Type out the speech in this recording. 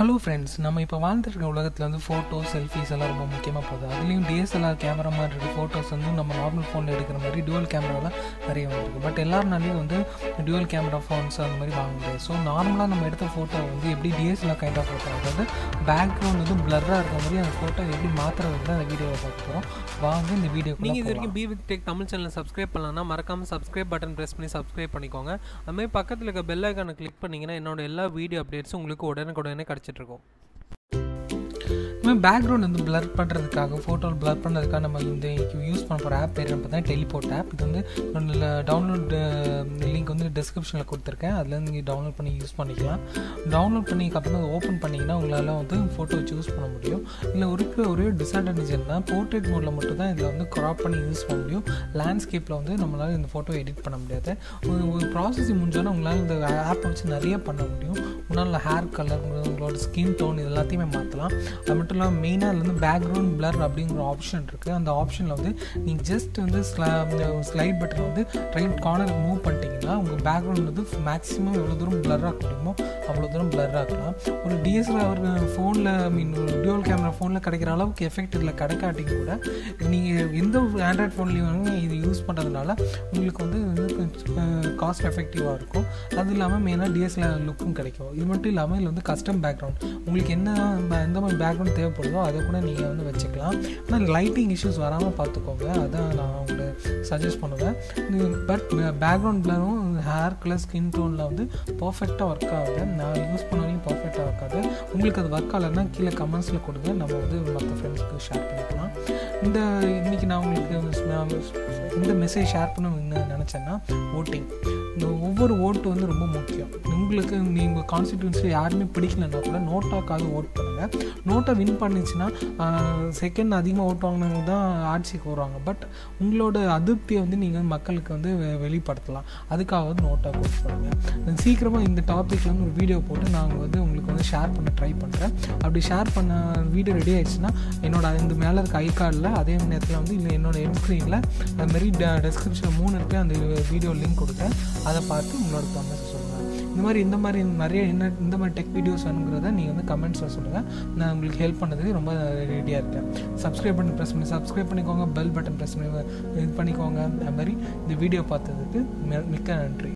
hello friends நம்ம இப்போ வாழ்ந்துட்டு இருக்க உலகத்தில் வந்து ஃபோட்டோ செல்ஃபிஸ் எல்லாம் ரொம்ப முக்கியமாக போகுது அதுலேயும் டிஎஸ்எல்ஆர் கேமரா மாதிரி இருக்க ஃபோட்டோஸ் வந்து நம்ம நார்மல் ஃபோனில் எடுக்கிற மாதிரி டுவல் கேமராலாம் நிறைய வந்துருக்கு பட் எல்லாருனாலையும் வந்து டுவல் கேமரா ஃபோன்ஸ் அந்த மாதிரி வாங்க முடியாது ஸோ நார்மலாக நம்ம எடுத்த ஃபோட்டோ வந்து எப்படி டிஎஸ்எல்ஆர் கைண்ட் ஆஃப் ஃபோட்டோ அதாவது பேக்ரவுண்ட் வந்து பிளர்ராக இருக்கிற மாதிரி அந்த ஃபோட்டோ எப்படி மாற்றுறது தான் அந்த வீடியோவை பார்க்க போகிறோம் வாங்க இந்த வீடியோ நீங்கள் இது வரைக்கும் பி வித் டெக் தமிழ் சேனலை சப்ஸ்கிரைப் பண்ணலாம்னா மறக்காமல் சப்ஸ்கிரைப் பட்டன் ப்ரெஸ் பண்ணி சப்ஸ்கிரைப் பண்ணிக்கோங்க அதுமாதிரி பக்கத்தில் இருக்க பெல் ஐக்கானை கிளிக் பண்ணிங்கன்னா என்னோட எல்லா வீடியோ அப்டேட்ஸும் உங்களுக்கு உடனுக்குடனே கிடச்சிட்ருக்கும் இதுமாதிரி பேக்ரவுண்ட் வந்து பிளர் பண்ணுறதுக்காக ஃபோட்டோ பிளர் பண்ணுறதுக்காக நம்ம இந்த யூஸ் பண்ண போகிற ஆப் பேர் பார்த்தா டெலிபோர்ட் ஆப் இது வந்து டவுன்லோட் லிங்க் வந்து டிஸ்கிரிப்ஷனில் கொடுத்துருக்கேன் அதில் நீங்கள் டவுன்லோட் பண்ணி யூஸ் பண்ணிக்கலாம் டவுன்லோட் பண்ணிக்கப்புறம் அதை ஓப்பன் பண்ணிங்கன்னா உங்களால் வந்து ஃபோட்டோ சூஸ் பண்ண முடியும் இல்லை ஒரு ஒரே டிஸ்அட்வான்டேஜ் என்ன போர்ட்ரேட் மோடில் மட்டும் தான் இதில் வந்து க்ராப் பண்ணி யூஸ் பண்ண முடியும் லேண்ட்ஸ்கேப்பில் வந்து நம்மளால் இந்த ஃபோட்டோ எடிட் பண்ண முடியாது ஒரு ஒரு ப்ராசஸிங் முடிஞ்சோன்னா உங்களால் இந்த ஆப்பை வச்சு நிறைய பண்ண முடியும் உங்களால் ஹேர் கலர் உங்களோட ஸ்கின் டோன் இது எல்லாத்தையுமே மாற்றலாம் அது மட்டும் இல்லாமல் மெயினாக அதில் வந்து பேக்ரவுண்ட் பிளர் அப்படிங்கிற ஆப்ஷன் இருக்குது அந்த ஆப்ஷனில் வந்து நீங்கள் ஜஸ்ட் வந்து ஸ்லைட் பட்டன் வந்து ரைட் கார்னருக்கு மூவ் பண்ணிட்டீங்கன்னா உங்கள் பேக்ரவுண்ட் வந்து மேக்ஸிமம் எவ்வளோ தூரம் பிளர் ஆக்க முடியுமோ அவ்வளோ தூரம் பிளர் ஆக்கலாம் ஒரு டிஎஸ்எல்ஆர் ஃபோனில் ஐ மீன் ஒரு டியூவல் கேமரா ஃபோனில் கிடைக்கிற அளவுக்கு எஃபெக்ட் இதில் கிடைக்காட்டி கூட நீங்கள் எந்த ஆண்ட்ராய்ட் ஃபோன்லேயும் வந்து இது யூஸ் பண்ணுறதுனால உங்களுக்கு வந்து காஸ்ட் எஃபெக்டிவாக இருக்கும் அது இல்லாமல் மெயினாக டிஎஸ்எல்ஆர் லுக்கும் கிடைக்கும் இது மட்டும் இல்லாமல் இதில் வந்து கஸ்டம் பேக்ரவுண்ட் உங்களுக்கு என்ன எந்த மாதிரி பேக்ரவுண்ட் தேவைப்படுதோ அதை கூட நீங்கள் வந்து வச்சுக்கலாம் ஆனால் லைட்டிங் இஷ்யூஸ் வராமல் பார்த்துக்கோங்க அதான் நான் உங்களுக்கு சஜஸ்ட் பண்ணுவேன் பட் பேக்ரவுண்ட் பிளரும் ஹேர் கலர் ஸ்கின் டோனில் வந்து பர்ஃபெக்டாக ஒர்க் ஆகுது நான் யூஸ் பண்ண வரைக்கும் பர்ஃபெக்டாக ஒர்க் ஆகுது உங்களுக்கு அது ஒர்க் ஆகலைன்னா கீழே கமெண்ட்ஸில் கொடுங்க நம்ம வந்து மற்ற ஃப்ரெண்ட்ஸ்க்கு ஷேர் பண்ணிக்கலாம் இந்த இன்றைக்கி நான் உங்களுக்கு இந்த மெசேஜ் ஷேர் பண்ண நினச்சேன்னா ஓட்டிங் இந்த ஒவ்வொரு ஓட்டு வந்து ரொம்ப முக்கியம் உங்களுக்கு நீங்கள் கான்ஸ்டியூன்சி யாருமே பிடிக்கலன்னா கூட நோட்டாக்காக ஓட் பண்ணுங்கள் நோட்டை வின் பண்ணிச்சுன்னா செகண்ட் அதிகமாக ஓட்டு வாங்கினவங்க தான் ஆட்சிக்கு வருவாங்க பட் உங்களோட அதிருப்தியை வந்து நீங்கள் மக்களுக்கு வந்து வெளிப்படுத்தலாம் அதுக்காக வந்து நோட்டாக ஓட் பண்ணுங்கள் சீக்கிரமாக இந்த டாப்பிக்கில் வந்து ஒரு வீடியோ போட்டு நாங்கள் வந்து உங்களுக்கு வந்து ஷேர் பண்ண ட்ரை பண்ணுறேன் அப்படி ஷேர் பண்ண வீடியோ ரெடி ஆயிடுச்சுன்னா என்னோட இந்த மேலே இருக்க ஐ கார்டில் அதே நேரத்தில் வந்து இல்லை என்னோட என் ஸ்க்ரீனில் அதுமாரி டெஸ்கிரிப்ஷனில் மூணு இருக்குது அந்த வீடியோ லிங்க் கொடுத்தேன் அதை பார்த்து உங்களோட கமெண்ட்ஸ் சொல்லுங்கள் இந்த மாதிரி இந்த மாதிரி நிறைய என்ன இந்த மாதிரி டெக் வீடியோஸ் வேணுங்கிறத நீங்கள் வந்து கமெண்ட்ஸில் சொல்லுங்கள் நான் உங்களுக்கு ஹெல்ப் பண்ணதுக்கு ரொம்ப ரெடியாக இருக்கேன் சப்ஸ்கிரைப் பண்ணி ப்ரெஸ் பண்ணி சப்ஸ்கிரைப் பண்ணிக்கோங்க பெல் பட்டன் ப்ரெஸ் பண்ணி இது பண்ணிக்கோங்க அது மாதிரி இந்த வீடியோ பார்த்ததுக்கு மிக்க நன்றி